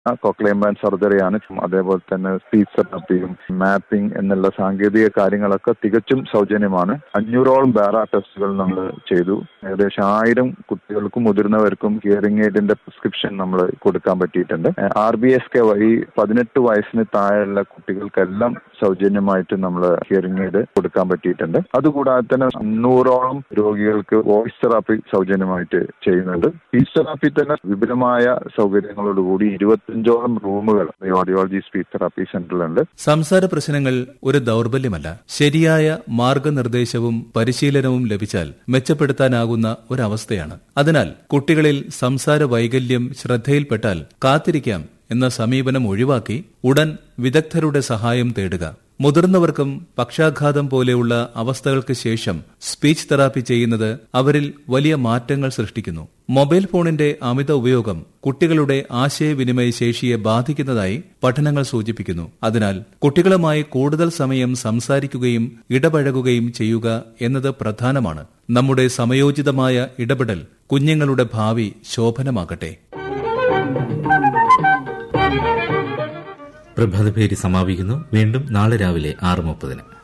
കൊക്ലൈംബാൻ സർജറിയാണ് അതേപോലെ തന്നെ speech തെറാപ്പിയും mapping എന്നുള്ള സാങ്കേതിക കാര്യങ്ങളൊക്കെ തികച്ചും സൗജന്യമാണ് അഞ്ഞൂറോളം ബാറ ടെസ്റ്റുകൾ നമ്മൾ ചെയ്തു ഏകദേശം ആയിരം കുട്ടികൾക്കും മുതിർന്നവർക്കും ഹിയറിംഗ് എയ്ഡിന്റെ പ്രിസ്ക്രിപ്ഷൻ നമ്മൾ കൊടുക്കാൻ പറ്റിയിട്ടുണ്ട് ആർ ബി എസ് കെ വഴി പതിനെട്ട് വയസ്സിന് താഴെയുള്ള കുട്ടികൾക്കെല്ലാം സൗജന്യമായിട്ട് നമ്മൾ ഹിയറിംഗ് എയ്ഡ് കൊടുക്കാൻ പറ്റിയിട്ടുണ്ട് അതുകൂടാതെ തന്നെ അഞ്ഞൂറോളം രോഗികൾക്ക് വോയിസ് തെറാപ്പി സൗജന്യമായിട്ട് ചെയ്യുന്നുണ്ട് സ്പീച്ച് തെറാപ്പി തന്നെ വിപുലമായ സൗകര്യങ്ങളോടുകൂടി ഇരുപത്തിയഞ്ചോളം റൂമുകൾ ഓഡിയോളജി സ്പീച്ച് തെറാപ്പി സെന്ററിലുണ്ട് സംസാര പ്രശ്നങ്ങൾ ഒരു ദൗർബല്യമല്ല ശരിയായ മാർഗനിർദ്ദേശവും പരിശീലനവും ലഭിച്ചാൽ മെച്ചപ്പെടുത്താനാകുന്ന ഒരവസ്ഥയാണ് അതിനാൽ കുട്ടികളിൽ സംസാര വൈകല്യം ശ്രദ്ധയിൽപ്പെട്ടാൽ കാത്തിരിക്കാം എന്ന സമീപനം ഒഴിവാക്കി ഉടൻ വിദഗ്ധരുടെ സഹായം തേടുക മുതിർന്നവർക്കും പക്ഷാഘാതം പോലെയുള്ള അവസ്ഥകൾക്ക് ശേഷം സ്പീച്ച് തെറാപ്പി ചെയ്യുന്നത് അവരിൽ വലിയ മാറ്റങ്ങൾ സൃഷ്ടിക്കുന്നു മൊബൈൽ ഫോണിന്റെ അമിത ഉപയോഗം കുട്ടികളുടെ ആശയവിനിമയ ശേഷിയെ ബാധിക്കുന്നതായി പഠനങ്ങൾ സൂചിപ്പിക്കുന്നു അതിനാൽ കുട്ടികളുമായി കൂടുതൽ സമയം സംസാരിക്കുകയും ഇടപഴകുകയും ചെയ്യുക എന്നത് പ്രധാനമാണ് നമ്മുടെ സമയോചിതമായ ഇടപെടൽ കുഞ്ഞുങ്ങളുടെ ഭാവി ശോഭനമാകട്ടെ പ്രഭാതഭേരി സമാപിക്കുന്നു വീണ്ടും നാളെ രാവിലെ ആറ് മുപ്പതിന്